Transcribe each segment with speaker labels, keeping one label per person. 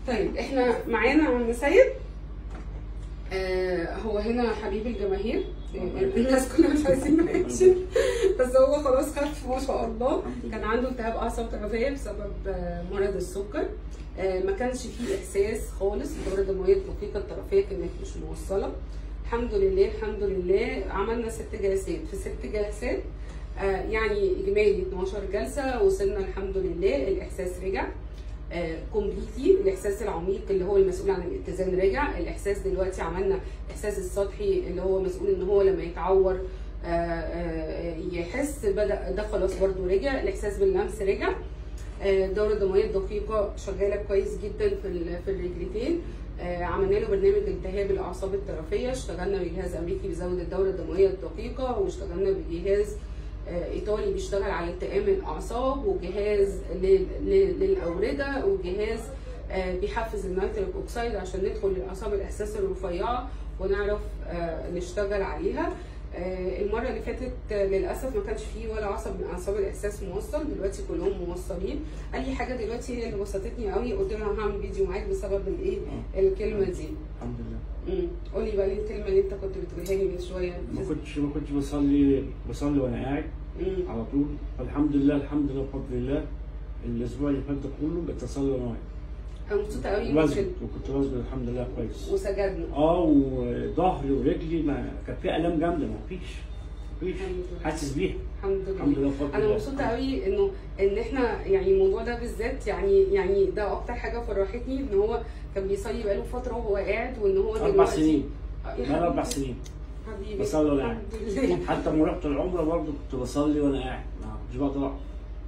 Speaker 1: طيب احنا معانا عم سيد آه هو هنا حبيب الجماهير آه، الناس كلها مش عايزين نمشي بس هو خلاص خف ما شاء الله كان عنده التهاب اعصاب طرفيه بسبب آه، مرض السكر آه، ما كانش فيه احساس خالص الدوره الدمويه الدقيقه الطرفيه كانت مش موصله الحمد لله الحمد لله عملنا ست جلسات في ست جلسات آه، يعني اجمالي 12 جلسه وصلنا الحمد لله الاحساس رجع كومبليتلي الاحساس العميق اللي هو المسؤول عن الاتزان رجع الاحساس دلوقتي عملنا الاحساس السطحي اللي هو مسؤول ان هو لما يتعور آه، آه، يحس بدا ده خلاص برضو رجع الاحساس باللمس رجع آه، الدوره الدمويه الدقيقه شغاله كويس جدا في ال- في الرجلتين آه، عملنا له برنامج التهاب الاعصاب الطرفيه اشتغلنا بجهاز امريكي بيزود الدوره الدمويه الدقيقه واشتغلنا بجهاز آه، ايطالي بيشتغل على التئام الاعصاب وجهاز لل- لل- للاورده وجهاز آه، بيحفز النيتريك اوكسيد عشان ندخل لاعصاب الاحساس الرفيعه ونعرف آه، نشتغل عليها آه، المره اللي فاتت آه، للاسف ما كانش فيه ولا عصب من اعصاب الاحساس موصل دلوقتي كلهم موصلين اي حاجه دلوقتي هي اللي وسطتني قوي قلت لها هعمل فيديو معاك بسبب الايه الكلمه دي
Speaker 2: الحمد لله
Speaker 1: امم قولي بقى لي الكلمه اللي انت كنت بتقولها لي من شويه
Speaker 2: ما كنتش ما كنتش بصلي بصلي وانا قاعد
Speaker 1: امم
Speaker 2: على طول فالحمد لله الحمد لله بفضل الله الاسبوع اللي فات ده كله بقيت اصلي وانا واقف
Speaker 1: انا مبسوطه قوي
Speaker 2: وزن
Speaker 1: وكنت-
Speaker 2: وكنت وزن الحمد لله كويس
Speaker 1: وسجدنا
Speaker 2: اه وظهري ورجلي ما كان في الام جامده ما فيش مفيش
Speaker 1: الحمد لله.
Speaker 2: حاسس بيها
Speaker 1: الحمد لله
Speaker 2: الحمد لله بفضل
Speaker 1: انا
Speaker 2: الله
Speaker 1: مبسوطه قوي انه ان احنا يعني الموضوع ده بالذات يعني يعني ده اكتر حاجه فرحتني ان هو كان بيصلي بقاله فتره وهو قاعد وان هو
Speaker 2: اربع
Speaker 1: دلوقتي
Speaker 2: سنين
Speaker 1: آه، يا
Speaker 2: بقالي اربع
Speaker 1: حبيبي،
Speaker 2: سنين
Speaker 1: حبيبي
Speaker 2: بصلي وانا قاعد
Speaker 1: الحمد لله
Speaker 2: حتى لما رحت العمره برضه كنت بصلي وانا قاعد ما كنتش بقدر اقعد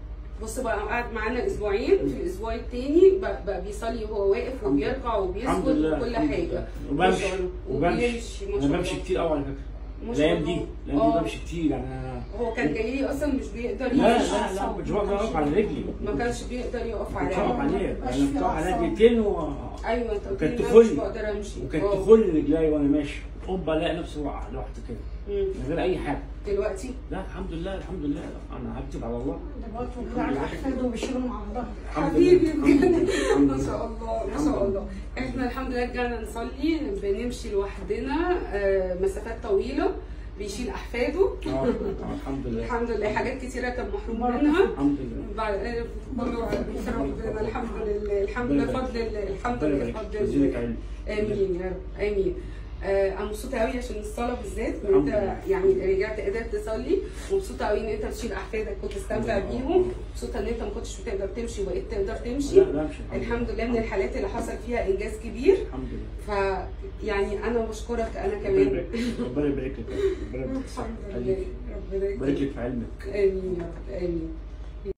Speaker 1: بص بقى قعد معانا اسبوعين في الاسبوع التاني بقى, بقى بيصلي وهو واقف
Speaker 2: الحمد
Speaker 1: وبيركع
Speaker 2: الحمد
Speaker 1: وبيسجد
Speaker 2: لله
Speaker 1: وكل
Speaker 2: الحمد
Speaker 1: حاجه
Speaker 2: لله.
Speaker 1: ما شاء
Speaker 2: وبمشي
Speaker 1: الله.
Speaker 2: وبمشي
Speaker 1: وبيمشي ما شاء
Speaker 2: انا
Speaker 1: الله
Speaker 2: بمشي كتير قوي على فكره
Speaker 1: ما شاء
Speaker 2: الايام
Speaker 1: الله.
Speaker 2: دي الايام
Speaker 1: آه.
Speaker 2: دي بمشي كتير يعني انا
Speaker 1: هو كان جاي لي اصلا مش بيقدر
Speaker 2: لا
Speaker 1: يمشي
Speaker 2: لا لا كنت بقدر اقف على رجلي
Speaker 1: ما كانش بيقدر يقف
Speaker 2: كنت
Speaker 1: على
Speaker 2: اقف
Speaker 1: رجله.
Speaker 2: عليه انا كنت اقف عليه دقيقتين و...
Speaker 1: ايوه انت قلت لي
Speaker 2: وكانت
Speaker 1: إن أنا
Speaker 2: تخل.
Speaker 1: مش بقدر امشي
Speaker 2: وكانت
Speaker 1: آه.
Speaker 2: تخل رجلي وانا ماشي قوم بلاقي نفسي وقع لوحدي كده
Speaker 1: مم.
Speaker 2: من غير اي حاجه
Speaker 1: دلوقتي
Speaker 2: لا الحمد لله الحمد لله انا هكتب على الله
Speaker 3: دلوقتي وكده على احفاده وبيشيلهم على ظهره
Speaker 2: الحمد
Speaker 1: حبيبي
Speaker 2: لله الحمد
Speaker 1: بجد
Speaker 2: لله الحمد
Speaker 1: ما
Speaker 2: لله.
Speaker 1: شاء الله ما
Speaker 2: الحمد
Speaker 1: شاء
Speaker 2: لله.
Speaker 1: الله احنا الحمد لله رجعنا نصلي بنمشي لوحدنا آه، مسافات طويله بيشيل احفاده
Speaker 2: اه آه، الحمد لله
Speaker 1: الحمد لله حاجات كتيره كان محروم منها
Speaker 2: الحمد لله
Speaker 1: بعد آه، كله ربنا الحمد لله الحمد لله فضل الله الحمد
Speaker 2: ربنا
Speaker 1: لله
Speaker 2: يبارك
Speaker 1: فضل
Speaker 2: فيك ويزيدك
Speaker 1: الله
Speaker 2: علم
Speaker 1: امين يا رب امين آه، انا مبسوطه قوي عشان الصلاه بالذات ان
Speaker 2: الحمد
Speaker 1: انت
Speaker 2: لله.
Speaker 1: يعني رجعت قدرت تصلي ومبسوطه قوي ان انت بتشيل احفادك كنت تستمتع
Speaker 2: الحمد لله.
Speaker 1: بيهم مبسوطه ان انت ما كنتش بتقدر تمشي وبقيت تقدر تمشي
Speaker 2: لا لا مش
Speaker 1: الحمد لله من الحالات اللي حصل فيها انجاز كبير
Speaker 2: الحمد لله
Speaker 1: ف يعني انا بشكرك انا
Speaker 2: ربنا
Speaker 1: كمان
Speaker 2: يبارك ربنا يبارك لك ربنا يبارك لك
Speaker 1: الحمد لله ربنا
Speaker 2: يبارك
Speaker 1: يكرمك
Speaker 2: لك في علمك
Speaker 1: امين يا رب امين